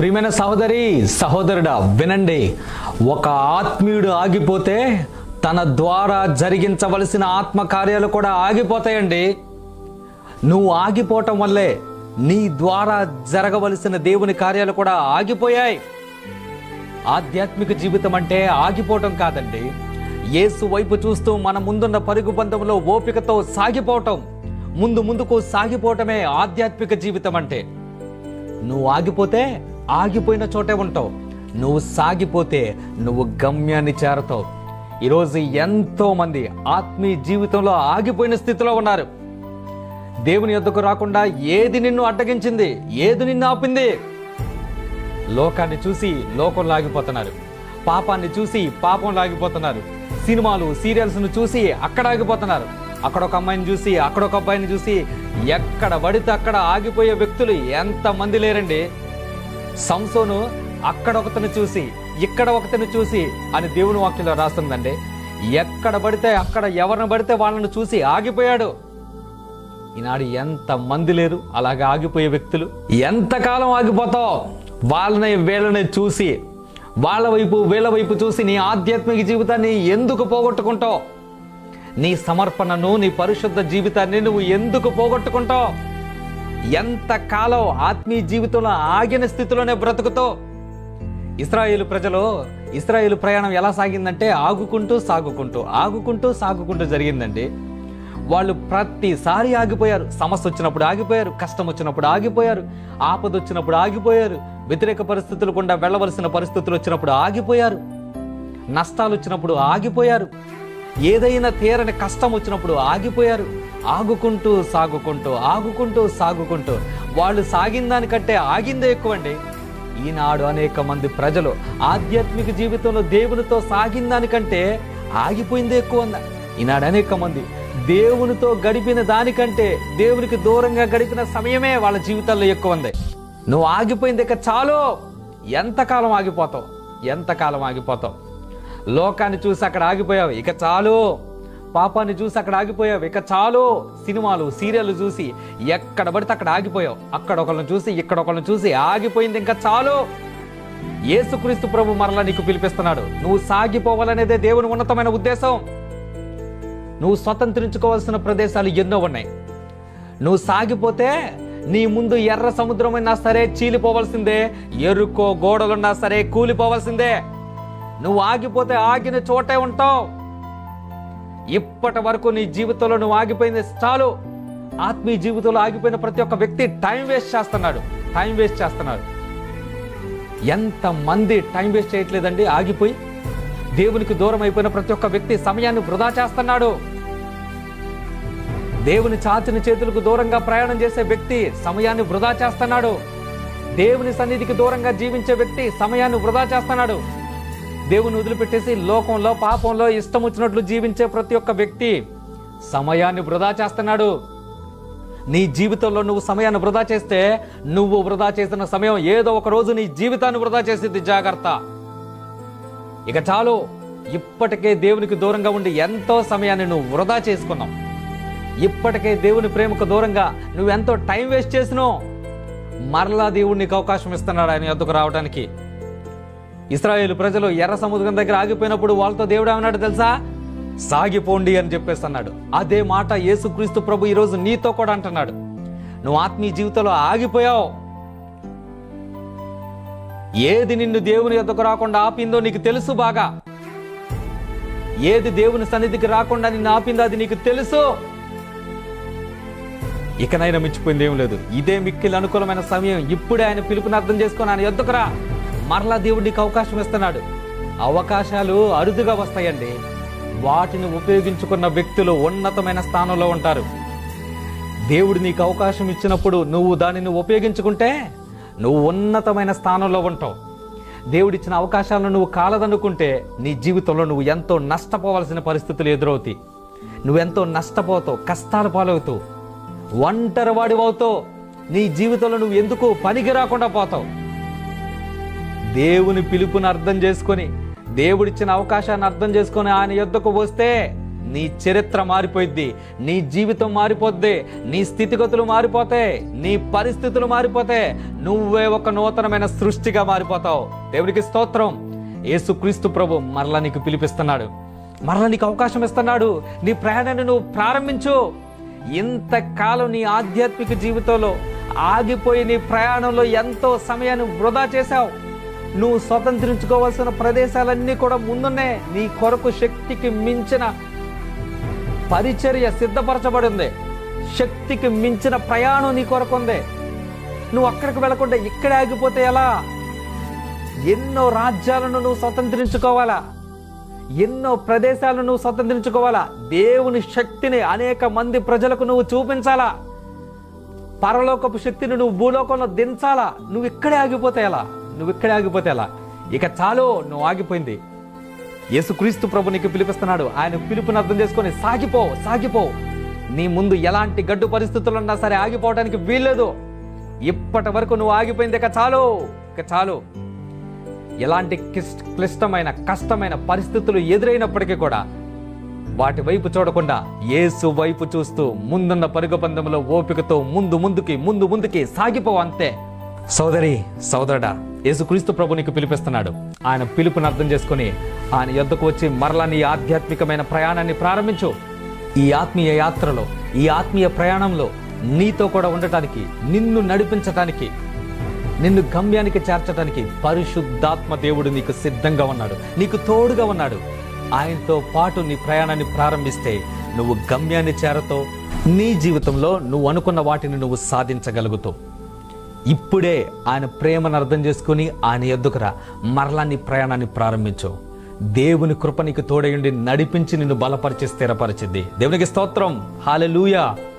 ప్రియమైన సహోదరి సహోదరుడా వినండి ఒక ఆత్మీయుడు ఆగిపోతే తన ద్వారా జరిగించవలసిన ఆత్మ కార్యాలు కూడా ఆగిపోతాయండి నువ్వు ఆగిపోవటం వల్లే నీ ద్వారా జరగవలసిన దేవుని కార్యాలు కూడా ఆగిపోయాయి ఆధ్యాత్మిక జీవితం అంటే ఆగిపోవటం కాదండి యేసు వైపు చూస్తూ మన ముందున్న పరుగు పందెంలో ఓపికతో సాగిపోవటం ముందు ముందుకు సాగిపోవటమే ఆధ్యాత్మిక జీవితం అంటే నువ్వు ఆగిపోతే ఆగిపోయిన చోటే ఉంటావు నువ్వు సాగిపోతే నువ్వు గమ్యాన్ని చేరతావు ఈరోజు ఎంతో మంది ఆత్మీయ జీవితంలో ఆగిపోయిన స్థితిలో ఉన్నారు దేవుని యొద్దకు రాకుండా ఏది నిన్ను అడ్డగించింది ఏది నిన్ను ఆపింది లోకాన్ని చూసి లోకం లాగిపోతున్నారు పాపాన్ని చూసి పాపం లాగిపోతున్నారు సినిమాలు సీరియల్స్ను చూసి అక్కడ ఆగిపోతున్నారు అక్కడ ఒక అమ్మాయిని చూసి అక్కడ ఒక అబ్బాయిని చూసి ఎక్కడ పడితే అక్కడ ఆగిపోయే వ్యక్తులు ఎంతమంది లేరండి సంసోను అక్కడ ఒకతను చూసి ఇక్కడ ఒకతను చూసి అని దేవుని వాక్యంలో రాస్తుందండి ఎక్కడ పడితే అక్కడ ఎవరిని పడితే వాళ్ళని చూసి ఆగిపోయాడు ఈనాడు ఎంత మంది లేరు అలాగే ఆగిపోయే వ్యక్తులు ఎంతకాలం ఆగిపోతావు వాళ్ళని వీళ్ళని చూసి వాళ్ళ వైపు వీళ్ళ వైపు చూసి నీ ఆధ్యాత్మిక జీవితాన్ని ఎందుకు పోగొట్టుకుంటావు నీ సమర్పణను నీ పరిశుద్ధ జీవితాన్ని నువ్వు ఎందుకు పోగొట్టుకుంటావు ఎంతకాలం ఆత్మీయ జీవితంలో ఆగిన స్థితిలోనే బ్రతుకుతావు ఇస్రాయేలు ప్రజలు ఇస్రాయేలు ప్రయాణం ఎలా సాగిందంటే ఆగుకుంటూ సాగుకుంటూ ఆగుకుంటూ సాగుకుంటూ జరిగిందండి వాళ్ళు ప్రతిసారి ఆగిపోయారు సమస్య వచ్చినప్పుడు ఆగిపోయారు కష్టం వచ్చినప్పుడు ఆగిపోయారు ఆపద వచ్చినప్పుడు ఆగిపోయారు వ్యతిరేక పరిస్థితులు గుండా వెళ్ళవలసిన పరిస్థితులు వచ్చినప్పుడు ఆగిపోయారు నష్టాలు వచ్చినప్పుడు ఆగిపోయారు ఏదైనా తీరని కష్టం వచ్చినప్పుడు ఆగిపోయారు ఆగుకుంటూ సాగుకుంటూ ఆగుకుంటూ సాగుకుంటూ వాళ్ళు సాగిన దానికంటే ఆగిందే ఎక్కువండి ఈనాడు అనేక మంది ప్రజలు ఆధ్యాత్మిక జీవితంలో దేవునితో సాగిన దానికంటే ఆగిపోయిందే ఎక్కువ ఉందా ఈనాడు అనేక మంది దేవునితో గడిపిన దానికంటే దేవునికి దూరంగా గడిపిన సమయమే వాళ్ళ జీవితాల్లో ఎక్కువ ఉంది నువ్వు ఆగిపోయింది ఇక చాలు ఎంతకాలం ఆగిపోతావు ఎంతకాలం ఆగిపోతావు లోకాన్ని చూసి అక్కడ ఆగిపోయావు ఇక చాలు పాపాన్ని చూసి అక్కడ ఆగిపోయావు ఇక చాలు సినిమాలు సీరియల్ చూసి ఎక్కడ పడితే అక్కడ ఆగిపోయావు అక్కడ ఒకళ్ళని చూసి ఇక్కడ ఒకళ్ళని చూసి ఆగిపోయింది ఇంకా చాలు యేసుక్రీస్తు ప్రభు మరలా నీకు పిలిపిస్తున్నాడు నువ్వు సాగిపోవాలనేదే దేవుని ఉన్నతమైన ఉద్దేశం నువ్వు స్వతంత్రించుకోవాల్సిన ప్రదేశాలు ఎన్నో ఉన్నాయి నువ్వు సాగిపోతే నీ ముందు ఎర్ర సముద్రమైనా సరే చీలిపోవలసిందే ఎరుకో గోడలున్నా సరే కూలిపోవలసిందే నువ్వు ఆగిపోతే ఆగిన చోటే ఉంటావు ఇప్పటి వరకు నీ జీవితంలో నువ్వు ఆగిపోయింది చాలు ఆత్మీయ జీవితంలో ఆగిపోయిన ప్రతి ఒక్క వ్యక్తి టైం వేస్ట్ చేస్తున్నాడు టైం వేస్ట్ చేస్తున్నాడు ఎంత మంది టైం వేస్ట్ చేయట్లేదండి ఆగిపోయి దేవునికి దూరం అయిపోయిన ప్రతి ఒక్క వ్యక్తి సమయాన్ని వృధా చేస్తున్నాడు దేవుని చాచిన చేతులకు దూరంగా ప్రయాణం చేసే వ్యక్తి సమయాన్ని వృధా చేస్తున్నాడు దేవుని సన్నిధికి దూరంగా జీవించే వ్యక్తి సమయాన్ని వృధా చేస్తున్నాడు దేవుని వదిలిపెట్టేసి లోకంలో పాపంలో ఇష్టం వచ్చినట్లు జీవించే ప్రతి ఒక్క వ్యక్తి సమయాన్ని వృధా చేస్తున్నాడు నీ జీవితంలో నువ్వు సమయాన్ని వృధా చేస్తే నువ్వు వృధా చేసిన సమయం ఏదో ఒక రోజు నీ జీవితాన్ని వృధా చేసిద్ది జాగ్రత్త ఇక చాలు ఇప్పటికే దేవునికి దూరంగా ఉండి ఎంతో సమయాన్ని నువ్వు వృధా చేసుకున్నావు ఇప్పటికే దేవుని ప్రేమకు దూరంగా నువ్వు ఎంతో టైం వేస్ట్ చేసినావు మరలా దేవుడు నీకు అవకాశం ఇస్తున్నాడు ఆయన యొద్దకు రావడానికి ఇస్రాయేల్ ప్రజలు ఎర్ర సముద్రం దగ్గర ఆగిపోయినప్పుడు వాళ్ళతో దేవుడు ఏమన్నాడు తెలుసా సాగిపోండి అని చెప్పేసి అన్నాడు అదే మాట యేసుక్రీస్తు ప్రభు ఈరోజు నీతో కూడా అంటున్నాడు నువ్వు ఆత్మీయ జీవితంలో ఆగిపోయావు ఏది నిన్ను దేవుని యొద్దకు రాకుండా ఆపిందో నీకు తెలుసు బాగా ఏది దేవుని సన్నిధికి రాకుండా నిన్ను ఆపిందో అది నీకు తెలుసు ఇకనైనా మించిపోయింది ఏం లేదు ఇదే మిక్కిలి అనుకూలమైన సమయం ఇప్పుడే ఆయన పిలుపుని అర్థం చేసుకొని ఆయన యొద్దకు రా మరలా దేవుడు నీకు అవకాశం ఇస్తున్నాడు అవకాశాలు అరుదుగా వస్తాయండి వాటిని ఉపయోగించుకున్న వ్యక్తులు ఉన్నతమైన స్థానంలో ఉంటారు దేవుడు నీకు అవకాశం ఇచ్చినప్పుడు నువ్వు దానిని ఉపయోగించుకుంటే నువ్వు ఉన్నతమైన స్థానంలో ఉంటావు దేవుడిచ్చిన అవకాశాలను నువ్వు కాలదనుకుంటే నీ జీవితంలో నువ్వు ఎంతో నష్టపోవాల్సిన పరిస్థితులు ఎదురవుతాయి నువ్వెంతో నష్టపోతావు కష్టాలు పాలవుతావు ఒంటరి వాడివవుతావు నీ జీవితంలో నువ్వు ఎందుకు పనికి రాకుండా పోతావు దేవుని పిలుపుని అర్థం చేసుకొని దేవుడిచ్చిన అవకాశాన్ని అర్థం చేసుకొని ఆయన యొద్దకు వస్తే నీ చరిత్ర మారిపోయిద్ది నీ జీవితం మారిపోద్ది నీ స్థితిగతులు మారిపోతాయి నీ పరిస్థితులు మారిపోతాయి నువ్వే ఒక నూతనమైన సృష్టిగా మారిపోతావు దేవునికి స్తోత్రం యేసుక్రీస్తు ప్రభు మరలా నీకు పిలిపిస్తున్నాడు మరలా నీకు అవకాశం ఇస్తున్నాడు నీ ప్రయాణాన్ని నువ్వు ప్రారంభించు ఇంతకాలం నీ ఆధ్యాత్మిక జీవితంలో ఆగిపోయి నీ ప్రయాణంలో ఎంతో సమయాన్ని వృధా చేశావు నువ్వు స్వతంత్రించుకోవాల్సిన ప్రదేశాలన్నీ కూడా ముందున్నే నీ కొరకు శక్తికి మించిన పరిచర్య సిద్ధపరచబడి ఉంది శక్తికి మించిన ప్రయాణం నీ కొరకు ఉంది నువ్వు అక్కడికి వెళ్లకుండా ఇక్కడే ఆగిపోతే ఎలా ఎన్నో రాజ్యాలను నువ్వు స్వతంత్రించుకోవాలా ఎన్నో ప్రదేశాలను నువ్వు స్వతంత్రించుకోవాలా దేవుని శక్తిని అనేక మంది ప్రజలకు నువ్వు చూపించాలా పరలోకపు శక్తిని నువ్వు భూలోకంలో దించాలా నువ్వు ఇక్కడే ఆగిపోతే ఎలా నువ్వు ఇక్కడే ఆగిపోతే ఎలా ఇక చాలు నువ్వు ఆగిపోయింది యేసుక్రీస్తు ప్రభు నీకు పిలిపిస్తున్నాడు ఆయన పిలుపుని అర్థం చేసుకొని సాగిపో సాగిపో నీ ముందు ఎలాంటి గడ్డు పరిస్థితులు ఉన్నా సరే ఆగిపోవడానికి వీల్లేదు ఇప్పటి వరకు నువ్వు ఆగిపోయింది ఇక చాలు ఇక చాలు ఎలాంటి క్లిష్ట- క్లిష్టమైన కష్టమైన పరిస్థితులు ఎదురైనప్పటికీ కూడా వాటి వైపు చూడకుండా యేసు వైపు చూస్తూ ముందున్న పరుగు పందెంలో ఓపికతో ముందు ముందుకి ముందు ముందుకి సాగిపో అంతే సోదరి సోదరుడా యేసుక్రీస్తు ప్రభు నీకు పిలిపిస్తున్నాడు ఆయన పిలుపుని అర్థం చేసుకొని ఆయన యొద్దకు వచ్చి మరలా నీ ఆధ్యాత్మికమైన ప్రయాణాన్ని ప్రారంభించు ఈ ఆత్మీయ యాత్రలో ఈ ఆత్మీయ ప్రయాణంలో నీతో కూడా ఉండటానికి నిన్ను నడిపించటానికి నిన్ను గమ్యానికి చేర్చడానికి పరిశుద్ధాత్మ దేవుడు నీకు సిద్ధంగా ఉన్నాడు నీకు తోడుగా ఉన్నాడు ఆయనతో పాటు నీ ప్రయాణాన్ని ప్రారంభిస్తే నువ్వు గమ్యాన్ని చేరతో నీ జీవితంలో నువ్వు అనుకున్న వాటిని నువ్వు సాధించగలుగుతావు ఇప్పుడే ఆయన ప్రేమను అర్థం చేసుకుని ఆయన ఎద్దుకురా మరలా నీ ప్రయాణాన్ని ప్రారంభించు దేవుని కృప నీకు తోడయుండి నడిపించి నిన్ను బలపరిచి స్థిరపరిచింది దేవునికి స్తోత్రం హాలెలూయా